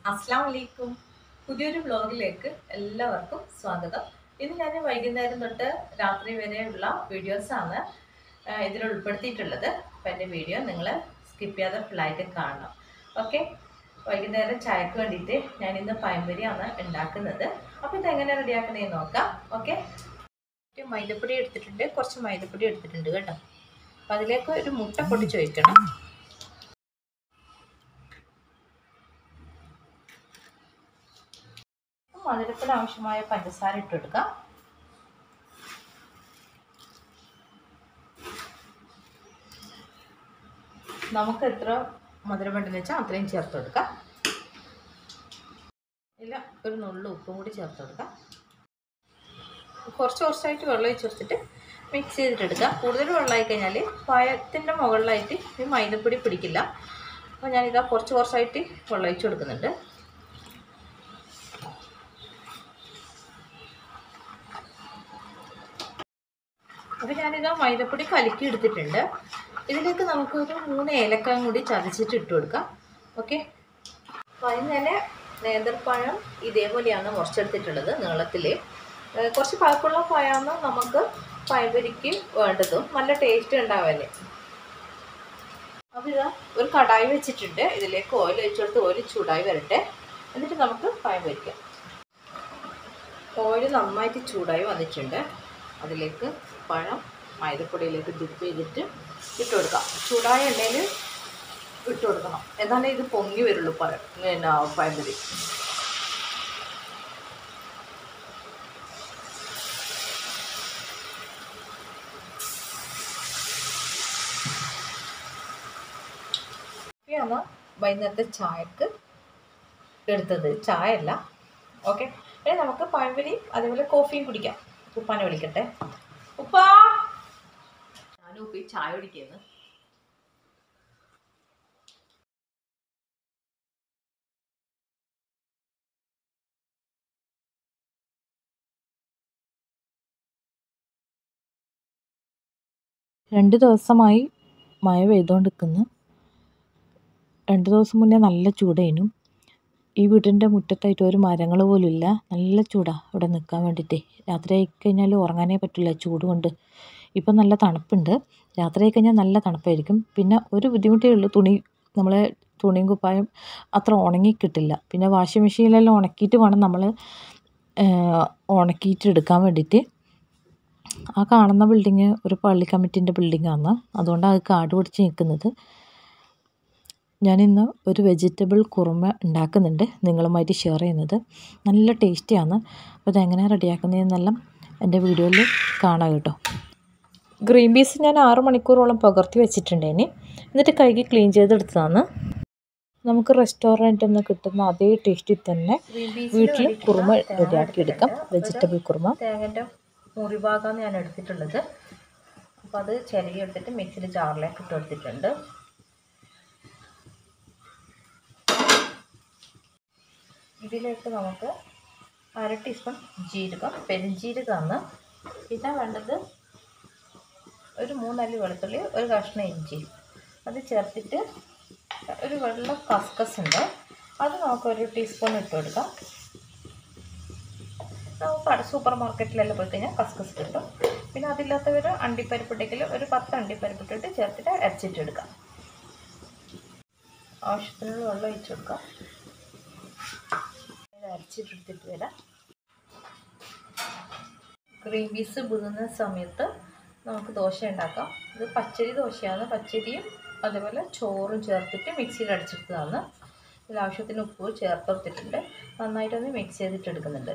അസ്സാം വലൈക്കും പുതിയൊരു വ്ലോഗിലേക്ക് എല്ലാവർക്കും സ്വാഗതം ഇന്ന് ഞാൻ വൈകുന്നേരം തൊട്ട് രാത്രി വരെയുള്ള വീഡിയോസാണ് ഇതിൽ ഉൾപ്പെടുത്തിയിട്ടുള്ളത് അപ്പം എൻ്റെ വീഡിയോ നിങ്ങൾ സ്കിപ്പ് ചെയ്യാതെ ഫുള്ളായിട്ട് കാണണം ഓക്കെ വൈകുന്നേരം ചായക്ക് വേണ്ടിയിട്ട് ഞാൻ ഇന്ന് പഴംപൊരിയാണ് ഉണ്ടാക്കുന്നത് അപ്പോൾ ഇതെങ്ങനെ റെഡിയാക്കണേന്ന് നോക്കാം ഓക്കെ മൈദപ്പൊടി എടുത്തിട്ടുണ്ട് കുറച്ച് മൈദപ്പൊടി എടുത്തിട്ടുണ്ട് കേട്ടോ അപ്പം അതിലേക്ക് ഒരു മുട്ട പൊടിച്ച് വയ്ക്കണം മധുരത്തിന് ആവശ്യമായ പഞ്ചസാര ഇട്ട് കൊടുക്കാം നമുക്ക് എത്ര മധുരം വേണ്ടെന്ന് വെച്ചാൽ അത്രയും ചേർത്ത് കൊടുക്കാം ഇല്ല ഒരു നുള്ളു ഉപ്പും കൂടി ചേർത്ത് കൊടുക്കാം കുറച്ച് കുറച്ചായിട്ട് വെള്ളം ഒഴിച്ച് കൊടുത്തിട്ട് മിക്സ് ചെയ്തിട്ടെടുക്കുക കൂടുതൽ വെള്ളമായി കഴിഞ്ഞാൽ പഴത്തിൻ്റെ മുകളിലായിട്ട് ഈ മൈദപ്പൊടി പിടിക്കില്ല അപ്പോൾ ഞാനിതാ കുറച്ച് കുറച്ചായിട്ട് വെള്ളം ഒഴിച്ച് കൊടുക്കുന്നുണ്ട് അപ്പോൾ ഞാനിതാ മൈദപ്പൊടി കലക്കി എടുത്തിട്ടുണ്ട് ഇതിലേക്ക് നമുക്കൊരു മൂന്ന് ഏലക്കായും കൂടി ചതച്ചിട്ട് ഇട്ട് കൊടുക്കാം ഓക്കെ അപ്പോൾ അതിന് തന്നെ നേന്ത്രപ്പഴം ഇതേപോലെയാണ് മുറിച്ചെടുത്തിട്ടുള്ളത് നീളത്തിൽ കുറച്ച് പഴക്കമുള്ള പഴമാണ് നമുക്ക് പഴപൊരിക്ക് വേണ്ടതും നല്ല ടേസ്റ്റ് ഉണ്ടാവാല്ലേ അപ്പോൾ ഇതാ ഒരു കടായി വെച്ചിട്ടുണ്ട് ഇതിലേക്ക് ഓയിൽ ഒഴിച്ചു കൊടുത്ത് ഓയിൽ ചൂടായി വരട്ടെ എന്നിട്ട് നമുക്ക് പഴം പൊരിക്കാം ഓയിൽ നന്നായിട്ട് ചൂടായി വന്നിട്ടുണ്ട് അതിലേക്ക് പഴം മൈദപ്പൊടിയിലേക്ക് ഡിപ്പ് ചെയ്തിട്ട് ഇട്ട് കൊടുക്കാം ചൂടായ എണ്ണയിൽ ഇട്ട് കൊടുക്കണം എന്നാലേ ഇത് പൊങ്ങി വരുള്ളൂ പഴം പിന്നെ പഴംപൊരി ാണ് വൈകുന്നേരത്തെ ചായക്ക് എടുത്തത് ചായ അല്ല ഓക്കെ ഇനി നമുക്ക് പഴംപൊരിയും അതേപോലെ കോഫിയും കുടിക്കാം ഉപ്പാനെ വിളിക്കട്ടെ ഉപ്പാ ഞാനും ഉപ്പി ചായ കുടിക്കുന്നു രണ്ട് ദിവസമായി മഴ പെയ്തുകൊണ്ടിരിക്കുന്നു രണ്ട് ദിവസം മുന്നേ നല്ല ചൂടായിരുന്നു ഈ വീടിൻ്റെ മുറ്റത്തായിട്ട് ഒരു മരങ്ങൾ പോലും ഇല്ല നല്ല ചൂടാണ് ഇവിടെ നിൽക്കാൻ വേണ്ടിയിട്ട് രാത്രി ആയി കഴിഞ്ഞാൽ ഉറങ്ങാനേ പറ്റില്ല ചൂട് കൊണ്ട് ഇപ്പം നല്ല തണുപ്പുണ്ട് രാത്രി ആയി കഴിഞ്ഞാൽ നല്ല തണുപ്പായിരിക്കും പിന്നെ ഒരു ബുദ്ധിമുട്ടേ ഉള്ളൂ തുണി നമ്മൾ തുണിയും കുപ്പായം അത്ര ഉണങ്ങി കിട്ടില്ല പിന്നെ വാഷിംഗ് മെഷീനിലെല്ലാം ഉണക്കിയിട്ട് വേണം നമ്മൾ ഉണക്കിയിട്ട് എടുക്കാൻ വേണ്ടിയിട്ട് ആ കാണുന്ന ബിൽഡിങ് ഒരു പള്ളി കമ്മിറ്റീൻ്റെ ബിൽഡിങ്ങാണ് അതുകൊണ്ടാണ് അത് കാട് പിടിച്ച് നിൽക്കുന്നത് ഞാനിന്ന് ഒരു വെജിറ്റബിൾ കുറുമ ഉണ്ടാക്കുന്നുണ്ട് നിങ്ങളുമായിട്ട് ഷെയർ ചെയ്യുന്നത് നല്ല ടേസ്റ്റിയാണ് അപ്പോൾ ഇതെങ്ങനെയാണ് റെഡിയാക്കുന്നതെന്നെല്ലാം എൻ്റെ വീഡിയോയിൽ കാണാം കേട്ടോ ഗ്രീൻ പീസ് ഞാൻ ആറ് മണിക്കൂറോളം പകർത്തി വെച്ചിട്ടുണ്ടേനി എന്നിട്ട് കഴുകി ക്ലീൻ ചെയ്തെടുത്തതാണ് നമുക്ക് റെസ്റ്റോറൻറ്റിൽ നിന്ന് കിട്ടുന്ന അതേ ടേസ്റ്റിൽ തന്നെ വീട്ടിൽ കുറുമ റെഡിയാക്കിയെടുക്കാം വെജിറ്റബിൾ കുറുമ തേങ്ങൻ്റെ മുറിഭാഗമാണ് ഞാൻ എടുത്തിട്ടുള്ളത് അപ്പോൾ അത് ചിരകി എടുത്തിട്ട് മിക്സിയിൽ ജാറിലേക്ക് ഇട്ട് കൊടുത്തിട്ടുണ്ട് ഇതിലേക്ക് നമുക്ക് അര ടീസ്പൂൺ ജീരകം പെരുംജീരകമാണ് പിന്നെ വേണ്ടത് ഒരു മൂന്നല്ലി വെളുത്തുള്ളി ഒരു കഷ്ണം ഇഞ്ചി അത് ചേർത്തിട്ട് ഒരു വെള്ള കസ്കസ് ഉണ്ട് അത് നമുക്ക് ഒരു ടീസ്പൂൺ ഇട്ട് കൊടുക്കാം നമുക്ക് സൂപ്പർ മാർക്കറ്റിലെല്ലാം പോയി കഴിഞ്ഞാൽ കസ്കസ് കിട്ടും പിന്നെ അതില്ലാത്തവർ അണ്ടിപ്പരിപ്പിട്ടെങ്കിൽ ഒരു പത്ത് അണ്ടിപ്പരിപ്പിട്ടിട്ട് ചേർത്തിട്ട് അരച്ചിട്ടെടുക്കാം ആവശ്യത്തിനുള്ള വെള്ളം ഒഴിച്ചു കൊടുക്കാം അരച്ചിട്ടെടുത്തിട്ട് വരാം ഗ്രീൻ പീസ് പുതുന്ന സമയത്ത് നമുക്ക് ദോശ ഉണ്ടാക്കാം ഇത് പച്ചരി ദോശയാണ് പച്ചരിയും അതേപോലെ ചോറും ചേർത്തിട്ട് മിക്സിയിൽ അടിച്ചെടുത്തതാണ് ഇതിൽ ആവശ്യത്തിന് ഉപ്പ് ചേർത്തെടുത്തിട്ടുണ്ട് നന്നായിട്ടൊന്ന് മിക്സ് ചെയ്തിട്ട് എടുക്കുന്നുണ്ട്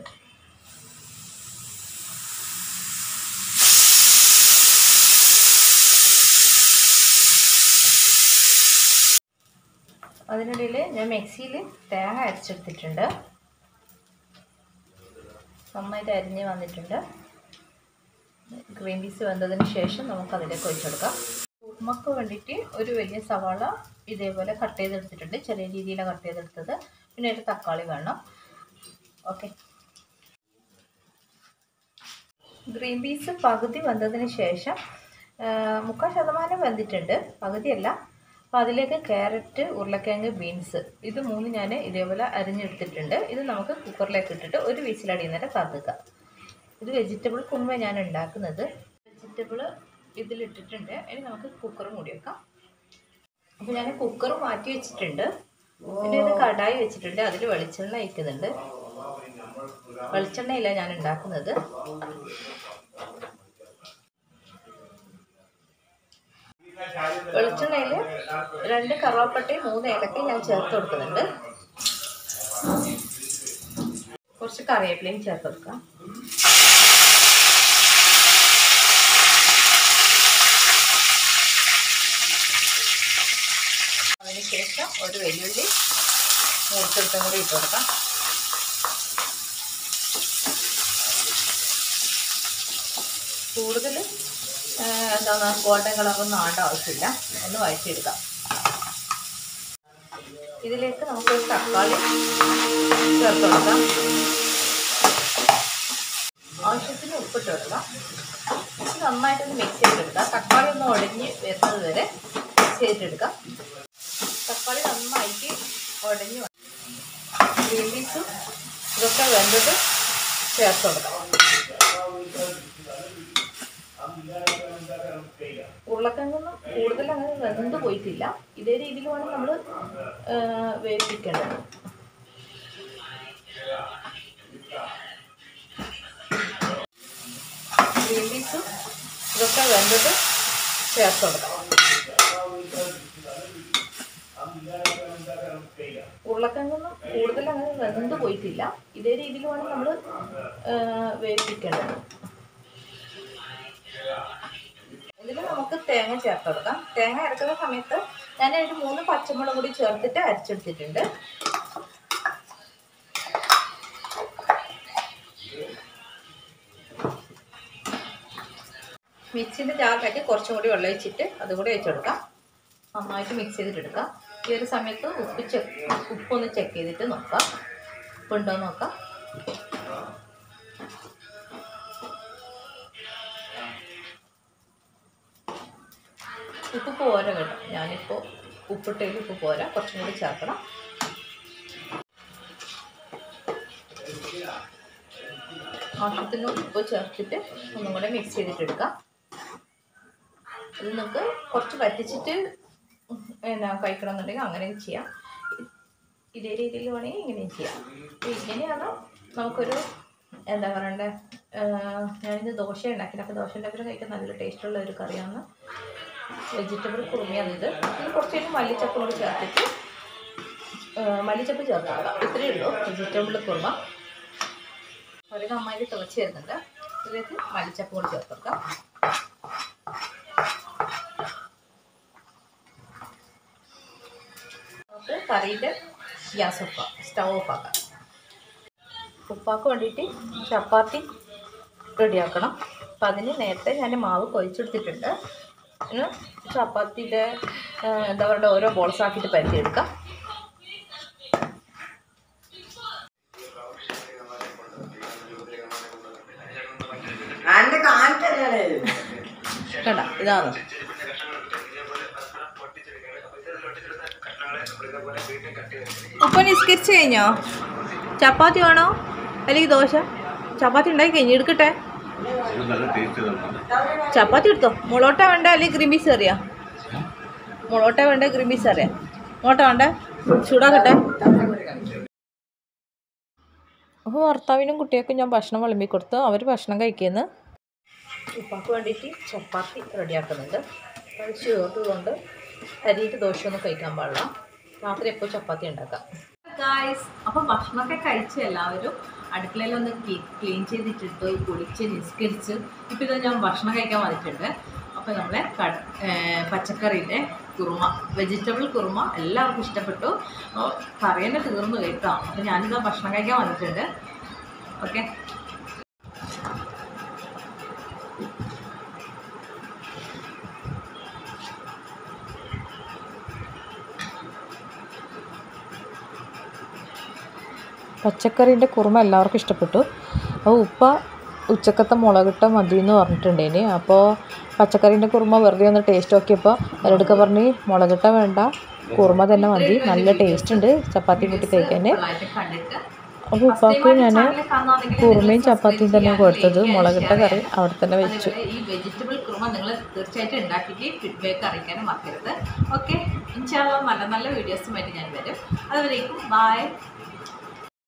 അതിനിടയിൽ ഞാൻ മിക്സിയിൽ തേങ്ങ അരച്ചെടുത്തിട്ടുണ്ട് നന്നായിട്ട് അരിഞ്ഞ് വന്നിട്ടുണ്ട് ഗ്രീൻ പീസ് വെന്തതിന് ശേഷം നമുക്ക് അതിലേക്ക് ഒഴിച്ചെടുക്കാം ഉമ്മക്ക് വേണ്ടിയിട്ട് ഒരു വലിയ സവാള ഇതേപോലെ കട്ട് ചെയ്തെടുത്തിട്ടുണ്ട് ചെറിയ രീതിയിലാണ് കട്ട് ചെയ്തെടുത്തത് പിന്നെ ഒരു തക്കാളി വേണം ഓക്കെ ഗ്രീൻ പീസ് പകുതി വെന്തതിന് ശേഷം മുക്കാൽ ശതമാനം വെന്തിട്ടുണ്ട് പകുതിയല്ല അപ്പോൾ അതിലേക്ക് ക്യാരറ്റ് ഉരുളക്കിഴങ്ങ് ബീൻസ് ഇത് മൂന്ന് ഞാൻ ഇതേപോലെ അരിഞ്ഞെടുത്തിട്ടുണ്ട് ഇത് നമുക്ക് കുക്കറിലേക്ക് ഇട്ടിട്ട് ഒരു വിസിലടിയുന്നേരം തതുക ഇത് വെജിറ്റബിൾ കുറുമ ഞാൻ ഉണ്ടാക്കുന്നത് വെജിറ്റബിൾ ഇതിലിട്ടിട്ടുണ്ട് ഇനി നമുക്ക് കുക്കർ മൂടി വെക്കാം അപ്പോൾ ഞാൻ കുക്കർ മാറ്റി വെച്ചിട്ടുണ്ട് പിന്നെ ഇത് കടായി വെച്ചിട്ടുണ്ട് അതിൽ വെളിച്ചെണ്ണ ഒഴിക്കുന്നുണ്ട് വെളിച്ചെണ്ണയില്ല ഞാൻ ഉണ്ടാക്കുന്നത് വെളിച്ചെണ്ണയിൽ രണ്ട് കറുവാപ്പട്ടയും മൂന്ന് ഏലക്കയും ഞാൻ ചേർത്ത് കൊടുക്കുന്നുണ്ട് കുറച്ച് കറിവേപ്പിലയും ചേർത്ത് കൊടുക്കാം അതിനുശേഷം ഒരു വെല്ലുള്ളി മൂർത്തെടുത്തും കൂടി ഇട്ട് കൊടുക്കാം കൂടുതൽ എന്താണ് ഗോൾഡൻ കളറൊന്നും ആണ്ട ആവശ്യമില്ല ഒന്ന് വഴറ്റിയെടുക്കാം ഇതിലേക്ക് നമുക്ക് തക്കാളി ചേർത്ത് കൊടുക്കാം ആവശ്യത്തിന് ഉപ്പിട്ട് കൊടുക്കാം ഇത് നന്നായിട്ടൊന്ന് മിക്സ് ചെയ്തെടുക്കാം തക്കാളി ഒന്ന് ഉടഞ്ഞ് വരുന്നത് വരെ മിക്സ് ചെയ്തിട്ടെടുക്കാം തക്കാളി നന്നായിട്ട് ഉടഞ്ഞ് ഗ്രീൻ പീസും ഇതൊക്കെ വെന്തത് ചേർത്ത് കൊടുക്കാം ഉരുളക്കിഴങ്ങൊന്നും കൂടുതൽ അങ്ങനെ വെന്ത് പോയിട്ടില്ല ഇതേ രീതിയിൽ വേണം നമ്മൾ വേവിപ്പിക്കേണ്ടത് ഗ്രീൻ പീസും ഇതൊക്കെ വെന്തത് ചേർത്ത് കൊടുക്കാം ഉരുളക്കിഴങ്ങൊന്നും കൂടുതൽ അങ്ങനെ വെന്ത് പോയിട്ടില്ല ഇതേ രീതിയിൽ വേണം നമ്മൾ വേവിപ്പിക്കേണ്ടത് ഇതിൽ നമുക്ക് തേങ്ങ ചേർത്ത് കൊടുക്കാം തേങ്ങ അരക്കുന്ന സമയത്ത് ഞാൻ ഒരു മൂന്ന് പച്ചമുളക് കൂടി ചേർത്തിട്ട് അരച്ചെടുത്തിട്ടുണ്ട് മിക്സിൻ്റെ ജാറിലാക്കി കുറച്ചും കൂടി വെള്ളം ഒഴിച്ചിട്ട് അതുകൂടി ഒഴിച്ചെടുക്കാം നന്നായിട്ട് മിക്സ് ചെയ്തിട്ടെടുക്കാം ഈ ഒരു സമയത്ത് ഉപ്പ് ചെക്ക് ഉപ്പൊന്ന് ചെക്ക് ചെയ്തിട്ട് നോക്കാം ഉപ്പുണ്ടോ നോക്കാം ഉപ്പ് പോരാ കേട്ടോ ഞാനിപ്പോൾ ഉപ്പിട്ടതിൽ ഉപ്പ് പോരാ കുറച്ചും കൂടി ചേർക്കണം ആവശ്യത്തിന് ഉപ്പ് ചേർത്തിട്ട് ഒന്നും കൂടെ മിക്സ് ചെയ്തിട്ടെടുക്കാം ഇത് നിങ്ങൾക്ക് കുറച്ച് വറ്റിച്ചിട്ട് എന്നാ കഴിക്കണമെന്നുണ്ടെങ്കിൽ അങ്ങനെയും ചെയ്യാം ഇതേ രീതിയിൽ വേണമെങ്കിൽ ഇങ്ങനെയും ചെയ്യാം അപ്പോൾ ഇങ്ങനെയാണ് നമുക്കൊരു എന്താ പറയണ്ടേ ഞാനിത് ദോശ ഉണ്ടാക്കിയത് അപ്പോൾ ദോശ ഉണ്ടാക്കിയിട്ട് കഴിക്കാൻ നല്ല ടേസ്റ്റുള്ള ഒരു കറിയാണ് വെജിറ്റബിൾ കുറുമിയാണിത് ഇത് കുറച്ച് കഴിഞ്ഞ് മല്ലിച്ചപ്പ് കൂടി ചേർത്തിട്ട് മല്ലിച്ചപ്പ് ചേർക്കാം ഇത്രയേ ഉള്ളൂ വെജിറ്റബിൾ കുറുമ ഒരു നന്നായിട്ട് തിളച്ച് വരുന്നുണ്ട് ഇതിലേക്ക് മല്ലിച്ചപ്പ് കൂടി ചേർത്ത് കൊടുക്കാം നമുക്ക് കറിയുടെ ഗ്യാസ് ഓഫ് സ്റ്റവ് ഓഫ് ആക്കാം ഉപ്പാക്ക് വേണ്ടിയിട്ട് ചപ്പാത്തി റെഡിയാക്കണം അപ്പം അതിന് നേരത്തെ ഞാൻ മാവ് കൊഴിച്ചെടുത്തിട്ടുണ്ട് പിന്നെ ചപ്പാത്തിയുടെ എന്താ പറയുക ഓരോ ബോൾസ് ആക്കിയിട്ട് പരത്തിയെടുക്കാം അന്റെ കാണിച്ചല്ലേ കണ്ട ഇതാണ് ഉപ്പ നിസ്കരിച്ച് കഴിഞ്ഞോ ചപ്പാത്തി വേണോ അല്ലെങ്കിൽ ദോശ ചപ്പാത്തി ഉണ്ടാക്കി കഴിഞ്ഞു എടുക്കട്ടെ നല്ല ടേസ്റ്റ് തന്നെ ചപ്പാത്തി എടുത്തോ മുളോട്ട വേണ്ട അല്ലെങ്കിൽ ഗ്രീൻ പീസ് അറിയാം മുളോട്ട വേണ്ട ഗ്രീൻ പീസ് അറിയാം മുളോട്ട വേണ്ട ചൂടാക്കട്ടെ അപ്പോൾ ഭർത്താവിനും കുട്ടികൾക്കും ഞാൻ ഭക്ഷണം വിളമ്പി കൊടുത്തു അവർ ഭക്ഷണം കഴിക്കുന്നു ഉപ്പാക്ക് വേണ്ടിയിട്ട് ചപ്പാത്തി റെഡിയാക്കുന്നുണ്ട് അത് ചേർത്തുകൊണ്ട് അരിയിട്ട് ദോശയൊന്നും കഴിക്കാൻ പാടില്ല രാത്രി എപ്പോൾ ചപ്പാത്തി ഉണ്ടാക്കാം ഗായ്സ് അപ്പോൾ ഭക്ഷണമൊക്കെ കഴിച്ച് എല്ലാവരും അടുക്കളയിലൊന്ന് ക്ലീൻ ചെയ്തിട്ടിട്ട് കുളിച്ച് നിസ്കരിച്ച് ഇപ്പോൾ ഇത് ഞാൻ ഭക്ഷണം കഴിക്കാൻ വന്നിട്ടുണ്ട് അപ്പോൾ നമ്മളെ കട പച്ചക്കറിയുടെ കുറുമ വെജിറ്റബിൾ കുറുമ എല്ലാവർക്കും ഇഷ്ടപ്പെട്ടു അപ്പോൾ കറി തന്നെ തീർന്നു കേട്ടോ അപ്പോൾ ഞാനിതാ ഭക്ഷണം കഴിക്കാൻ വന്നിട്ടുണ്ട് ഓക്കെ പച്ചക്കറീൻ്റെ കുറുമ എല്ലാവർക്കും ഇഷ്ടപ്പെട്ടു അപ്പോൾ ഉപ്പ ഉച്ചക്കത്തെ മുളകിട്ട മതി എന്ന് പറഞ്ഞിട്ടുണ്ടേന് അപ്പോൾ പച്ചക്കറീൻ്റെ കുറുമ വെറുതെ ഒന്ന് ടേസ്റ്റ് നോക്കിയപ്പോൾ അവരോടൊക്കെ പറഞ്ഞ് മുളകിട്ട വേണ്ട കുറുമ തന്നെ മതി നല്ല ടേസ്റ്റ് ഉണ്ട് ചപ്പാത്തി കൂട്ടി കഴിക്കാൻ കണ്ടിട്ട് അപ്പോൾ ഉപ്പാക്ക് ഞാൻ കുറുമയും ചപ്പാത്തിയും തന്നെ കൊടുത്തത് മുളകിട്ട കറി അവിടെ തന്നെ വെച്ചു അതുപോലെ ഈ വെജിറ്റബിൾ കുറുമ നിങ്ങൾ തീർച്ചയായിട്ടും ഉണ്ടാക്കിയിട്ട് ഫീഡ്ബാക്ക് അറിയിക്കാനും മറക്കരുത് ഓക്കെ ഇൻഷാല്ല നല്ല നല്ല വീഡിയോസുമായിട്ട് ഞാൻ വരും അതുവരേക്കും ബായ്